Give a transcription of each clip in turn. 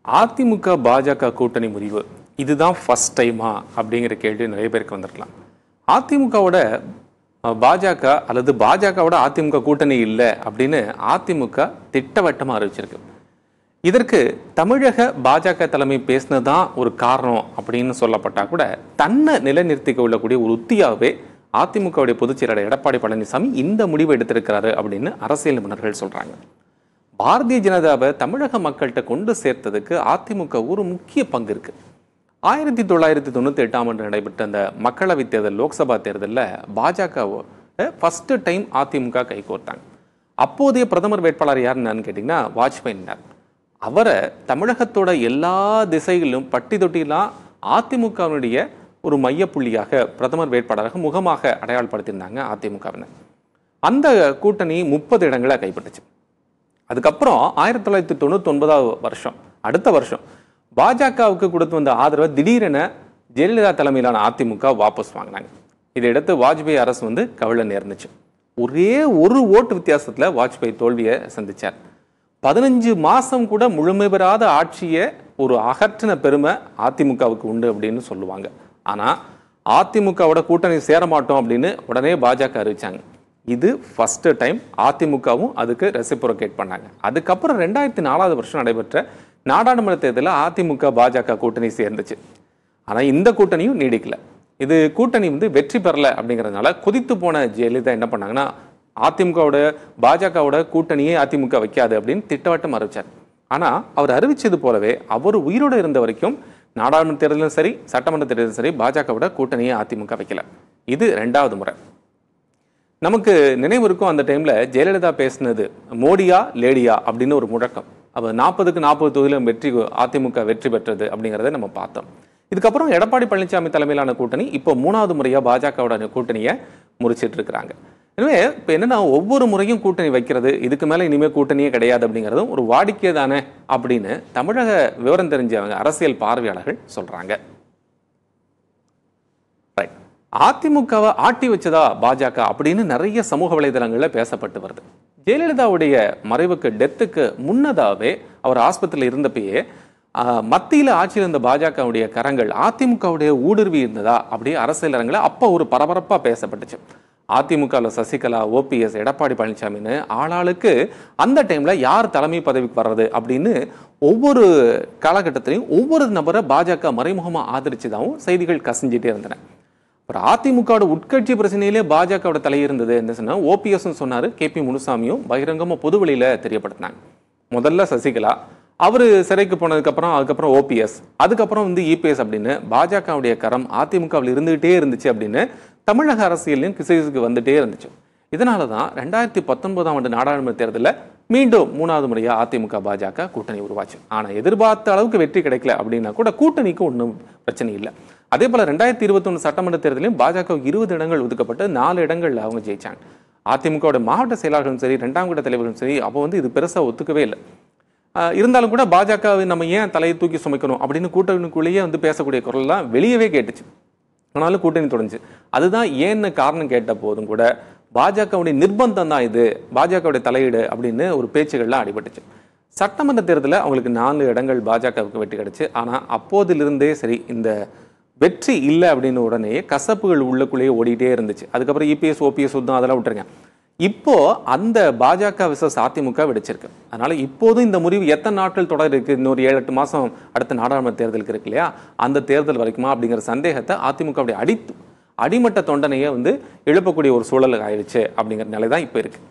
அதிமுக பாஜக கூட்டணி முடிவு இதுதான் ஃபர்ஸ்ட் டைமா அப்படிங்கிற கேள்வி நிறைய பேருக்கு வந்திருக்கலாம் அதிமுகவோட அஹ், பாஜக அல்லது பாஜகவோட அதிமுக கூட்டணி இல்லை அப்படின்னு அதிமுக திட்டவட்டமாக அறிவிச்சிருக்கு இதற்கு தமிழக பாஜக தலைமை பேசினதுதான் ஒரு காரணம் அப்படின்னு சொல்லப்பட்டா கூட தன்னை நிலைநிறுத்திக்க உள்ளக்கூடிய ஒரு உத்தியாகவே அதிமுகவுடைய பொதுச் செயலாளர் எடப்பாடி பழனிசாமி இந்த முடிவை எடுத்திருக்கிறாரு அப்படின்னு அரசியல் நிபுணர்கள் சொல்றாங்க பாரதிய ஜனதாவை தமிழக மக்கள்கிட்ட கொண்டு சேர்த்ததுக்கு அதிமுக ஒரு முக்கிய பங்கு இருக்கு ஆயிரத்தி தொள்ளாயிரத்தி தொண்ணூத்தி எட்டாம் ஆண்டு நடைபெற்ற அந்த மக்களவைத் தேர்தல் லோக்சபா தேர்தலில் பாஜக ஃபர்ஸ்ட் டைம் அதிமுக கைகோர்த்தாங்க அப்போதைய பிரதமர் வேட்பாளர் யாருன்னு கேட்டிங்கன்னா வாஜ்பாயினார் அவரை தமிழகத்தோட எல்லா திசைகளிலும் பட்டி தொட்டிலாம் அதிமுகவினுடைய ஒரு மையப்புள்ளியாக பிரதமர் வேட்பாளராக முகமாக அடையாளப்படுத்தியிருந்தாங்க அதிமுகவினர் அந்த கூட்டணி முப்பது இடங்களை கைப்பற்றுச்சு அதுக்கப்புறம் ஆயிரத்தி தொள்ளாயிரத்தி தொண்ணூத்தி ஒன்பதாவது வருஷம் அடுத்த வருஷம் பாஜகவுக்கு கொடுத்து வந்த ஆதரவை திடீரென ஜெயலலிதா தலைமையிலான அதிமுக வாபஸ் வாங்கினாங்க இதையடுத்து வாஜ்பாய் அரசு வந்து கவிழ நேர்ந்துச்சு ஒரே ஒரு ஓட்டு வித்தியாசத்துல வாஜ்பாய் தோல்வியை சந்திச்சார் பதினஞ்சு மாசம் கூட முழுமை பெறாத ஆட்சியை ஒரு அகற்றின பெருமை அதிமுகவுக்கு உண்டு அப்படின்னு சொல்லுவாங்க ஆனா அதிமுகவோட கூட்டணி சேர மாட்டோம் அப்படின்னு உடனே பாஜக அறிவிச்சாங்க இது ஃபர்ஸ்ட் டைம் அதிமுகவும் அதுக்கு ரெசிப்ரோகேட் பண்ணாங்க அதுக்கப்புறம் ரெண்டாயிரத்தி நாலாவது வருஷம் நடைபெற்ற நாடாளுமன்ற தேர்தலில் அதிமுக பாஜக கூட்டணி சேர்ந்துச்சு ஆனா இந்த கூட்டணியும் நீடிக்கல இது கூட்டணி வந்து வெற்றி பெறல அப்படிங்கறதுனால கொதித்து போன ஜெயலலிதா என்ன பண்ணாங்கன்னா அதிமுகவோட பாஜகவோட கூட்டணியே அதிமுக வைக்காது அப்படின்னு திட்டவட்டம் அறிவிச்சார் ஆனா அவர் அறிவிச்சது போலவே அவர் உயிரோடு இருந்த வரைக்கும் நாடாளுமன்ற தேர்தலும் சரி சட்டமன்ற தேர்தலும் சரி பாஜகவோட கூட்டணியை அதிமுக வைக்கல இது ரெண்டாவது முறை நமக்கு நினைவு இருக்கும் அந்த டைம்ல ஜெயலலிதா பேசினது மோடியா லேடியா அப்படின்னு ஒரு முழக்கம் அப்ப நாற்பதுக்கு நாற்பது தொகுதியிலும் வெற்றி அதிமுக வெற்றி பெற்றது அப்படிங்கிறத நம்ம பார்த்தோம் இதுக்கப்புறம் எடப்பாடி பழனிசாமி தலைமையிலான கூட்டணி இப்போ மூணாவது முறையா பாஜகவோட கூட்டணியை முறிச்சிட்டு இருக்கிறாங்க எனவே இப்போ என்னன்னா ஒவ்வொரு முறையும் கூட்டணி வைக்கிறது இதுக்கு மேல இனிமே கூட்டணியே கிடையாது அப்படிங்கிறதும் ஒரு வாடிக்கை தானே அப்படின்னு தமிழக விவரம் தெரிஞ்சவங்க அரசியல் பார்வையாளர்கள் சொல்றாங்க ரைட் அதிமுகவை ஆட்டி வச்சதா பாஜக அப்படின்னு நிறைய சமூக வலைதளங்கள்ல பேசப்பட்டு வருது ஜெயலலிதாவுடைய மறைவுக்கு டெத்துக்கு முன்னதாவே அவர் ஆஸ்பத்திரியில் இருந்தப்பயே ஆஹ், மத்தியில ஆட்சியில் இருந்த பாஜகவுடைய கரங்கள் அதிமுகவுடைய ஊடுருவி இருந்ததா அப்படியே அரசியல் அரங்கில் அப்போ ஒரு பரபரப்பா பேசப்பட்டுச்சு அதிமுகவில் சசிகலா ஓபிஎஸ் எடப்பாடி பழனிசாமின்னு ஆளாளுக்கு அந்த டைம்ல யார் தலைமை பதவிக்கு வர்றது அப்படின்னு ஒவ்வொரு காலகட்டத்திலையும் ஒவ்வொரு நபரை பாஜக மறைமுகமா ஆதரிச்சதாகவும் செய்திகள் கசிஞ்சிட்டே இருந்தன அப்புறம் அதிமுகவோட உட்கட்சி பிரச்சனையிலே பாஜகவோட தலை இருந்தது என்ன சொன்னா ஓபிஎஸ் சொன்னாரு கே பி முனுசாமியும் பகிரங்கமா பொது வெளியில தெரியப்படுத்தினாங்க முதல்ல சசிகலா அவரு சிறைக்கு போனதுக்கு அப்புறம் அதுக்கப்புறம் ஓபிஎஸ் அதுக்கப்புறம் வந்து இபிஎஸ் அப்படின்னு பாஜகவுடைய கரம் அதிமுகவில் இருந்துகிட்டே இருந்துச்சு அப்படின்னு தமிழக அரசியலையும் கிசுகிசுக்கு வந்துட்டே இருந்துச்சு இதனால தான் ரெண்டாயிரத்தி பத்தொன்பதாம் ஆண்டு நாடாளுமன்ற தேர்தலில் மீண்டும் மூணாவது முறையா அதிமுக பாஜக கூட்டணி உருவாச்சு ஆனா எதிர்பார்த்த அளவுக்கு வெற்றி கிடைக்கல அப்படின்னா கூட கூட்டணிக்கு ஒன்றும் பிரச்சனை இல்லை அதே போல ரெண்டாயிரத்தி இருபத்தொன்னு சட்டமன்ற தேர்தலையும் பாஜக இருபது இடங்கள் ஒதுக்கப்பட்டு நாலு இடங்கள்ல அவங்க ஜெயிச்சாங்க அதிமுகவோட மாவட்ட செயலாளர்களும் சரி ரெண்டாம் கட்ட தலைவர்களும் சரி அப்போ வந்து இது பெருசா ஒத்துக்கவே இல்லை ஆஹ் இருந்தாலும் கூட பாஜகவை நம்ம ஏன் தலையை தூக்கி சுமைக்கணும் அப்படின்னு கூட்டணிக்குள்ளேயே வந்து பேசக்கூடிய குரல்லாம் வெளியவே கேட்டுச்சு ஆனாலும் கூட்டணி தொடர்ந்துச்சு அதுதான் ஏன்னு காரணம் கேட்ட போதும் கூட பாஜகவுடைய நிர்பந்தம் தான் இது பாஜகவுடைய தலையீடு அப்படின்னு ஒரு பேச்சுகள்லாம் அடிபட்டுச்சு சட்டமன்ற தேர்தலில் அவங்களுக்கு நாலு இடங்கள் பாஜகவுக்கு வெற்றி கிடைச்சு ஆனால் அப்போதிலிருந்தே சரி இந்த வெற்றி இல்லை அப்படின்னு உடனே கசப்புகள் உள்ளுக்குள்ளேயே ஓடிட்டே இருந்துச்சு அதுக்கப்புறம் இபிஎஸ் ஓபிஎஸ் சுத்தம் அதெல்லாம் விட்டுருங்க இப்போ அந்த பாஜக விசஸ் அதிமுக வெடிச்சிருக்கு அதனால இப்போதும் இந்த முடிவு எத்தனை நாட்கள் தொடர் இருக்கு இன்னொரு ஏழு எட்டு மாசம் அடுத்த நாடாளுமன்ற தேர்தலுக்கு இருக்கு இல்லையா அந்த தேர்தல் வரைக்குமா அப்படிங்கிற சந்தேகத்தை அதிமுக அப்படி அடி அடிமட்ட தொண்டனையே வந்து எழுப்பக்கூடிய ஒரு சூழல் ஆயிடுச்சு அப்படிங்கிற நிலை தான் இப்போ இருக்கு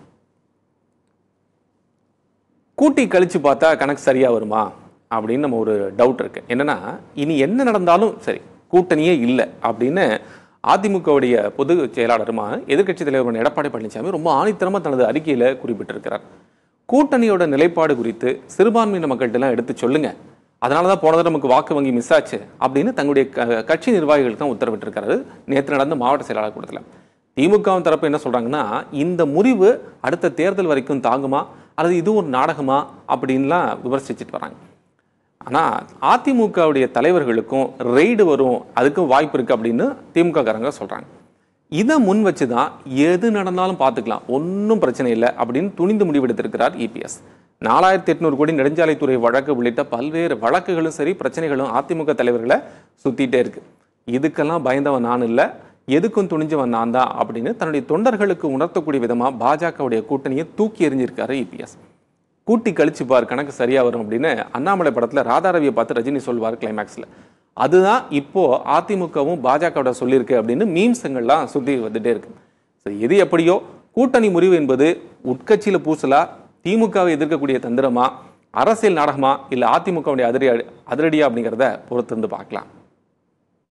கூட்டி கழிச்சு பார்த்தா கணக்கு சரியா வருமா அப்படின்னு நம்ம ஒரு டவுட் இருக்கு என்னன்னா இனி என்ன நடந்தாலும் சரி கூட்டணியே இல்லை அப்படின்னு அதிமுகவுடைய பொது செயலாளருமா எதிர்க்கட்சி தலைவர் எடப்பாடி பழனிசாமி ரொம்ப ஆணித்தரமா தனது அறிக்கையில குறிப்பிட்டிருக்கிறார் கூட்டணியோட நிலைப்பாடு குறித்து சிறுபான்மையின மக்கள்கிட்ட எல்லாம் எடுத்து சொல்லுங்க அதனால தான் போன தடவை நமக்கு வாக்கு வங்கி மிஸ் ஆச்சு அப்படின்னு தங்களுடைய க- கட்சி நிர்வாகிகளுக்கு தான் உத்தரவிட்டிருக்காரு நேற்று நடந்த மாவட்ட செயலாளர் கூட்டத்தில் திமுகவும் தரப்பு என்ன சொல்றாங்கன்னா இந்த முறிவு அடுத்த தேர்தல் வரைக்கும் தாங்குமா அல்லது இது ஒரு நாடகமா அப்படின்லாம் விமர்சிச்சுட்டு வராங்க ஆனா அதிமுகவுடைய தலைவர்களுக்கும் ரெய்டு வரும் அதுக்கும் வாய்ப்பு இருக்கு அப்படின்னு திமுக காரங்க சொல்றாங்க இதை முன் வச்சு தான் எது நடந்தாலும் பார்த்துக்கலாம் ஒன்றும் பிரச்சனை இல்லை அப்படின்னு துணிந்து முடிவெடுத்திருக்கிறார் இபிஎஸ் நாலாயிரத்தி எட்நூறு கோடி நெடுஞ்சாலைத்துறை வழக்கு உள்ளிட்ட பல்வேறு வழக்குகளும் சரி பிரச்சனைகளும் அதிமுக தலைவர்களை சுத்திட்டே இருக்கு இதுக்கெல்லாம் பயந்தவன் நான் இல்லை எதுக்கும் துணிஞ்சவன் நான் தான் அப்படின்னு தன்னுடைய தொண்டர்களுக்கு உணர்த்தக்கூடிய விதமா பாஜகவுடைய கூட்டணியை தூக்கி எறிஞ்சிருக்காரு இபிஎஸ் கூட்டி கழிச்சு பார் கணக்கு சரியா வரும் அப்படின்னு அண்ணாமலை படத்துல ராதாரவியை பார்த்து ரஜினி சொல்வார் கிளைமேக்ஸ்ல அதுதான் இப்போ அதிமுகவும் பாஜகவோட சொல்லியிருக்கு அப்படின்னு மீம்ஸுங்கள்லாம் சுத்தி வந்துட்டே இருக்கு சரி எது எப்படியோ கூட்டணி முறிவு என்பது உட்கட்சியில பூசலா திமுகவை எதிர்க்கக்கூடிய தந்திரமா அரசியல் நாடகமா இல்ல அதிமுகவுடைய அதிரடி அதிரடியா அப்படிங்கிறத பொறுத்திருந்து பார்க்கலாம்